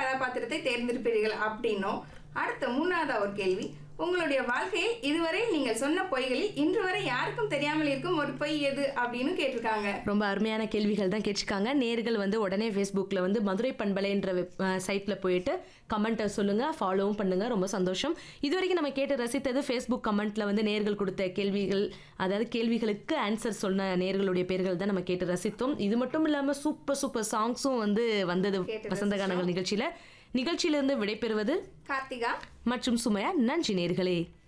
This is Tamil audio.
கதாபாத்திரத்தை தேர்ந்தெடுப்பீர்கள் அப்படின்னும் அடுத்த மூணாவதா ஒரு கேள்வி உங்களுடைய வாழ்க்கையில் இதுவரை நீங்கள் சொன்ன பொய்களில் இன்று வரை யாருக்கும் தெரியாமல் இருக்கும் ஒரு பொய் எது அப்படின்னு கேட்டிருக்காங்க ரொம்ப அருமையான கேள்விகள் தான் கேட்டிருக்காங்க நேர்கள் வந்து உடனே ஃபேஸ்புக்கில் வந்து மதுரை பண்பலைன்ற சைட்டில் போயிட்டு கமெண்ட்டை சொல்லுங்கள் ஃபாலோவும் பண்ணுங்கள் ரொம்ப சந்தோஷம் இது வரைக்கும் நம்ம கேட்டு ரசித்தது ஃபேஸ்புக் கமெண்ட்டில் வந்து நேர்கள் கொடுத்த கேள்விகள் அதாவது கேள்விகளுக்கு ஆன்சர் சொன்ன நேர்களுடைய பேர்கள் தான் நம்ம கேட்டு ரசித்தோம் இது மட்டும் இல்லாமல் சூப்பர் சூப்பர் சாங்ஸும் வந்து வந்தது கேட்டு வசந்த கானங்கள் நிகழ்ச்சியில் நிகழ்ச்சியிலிருந்து விடைபெறுவது கார்த்திகா மற்றும் சுமையா நன்றி நேர்களே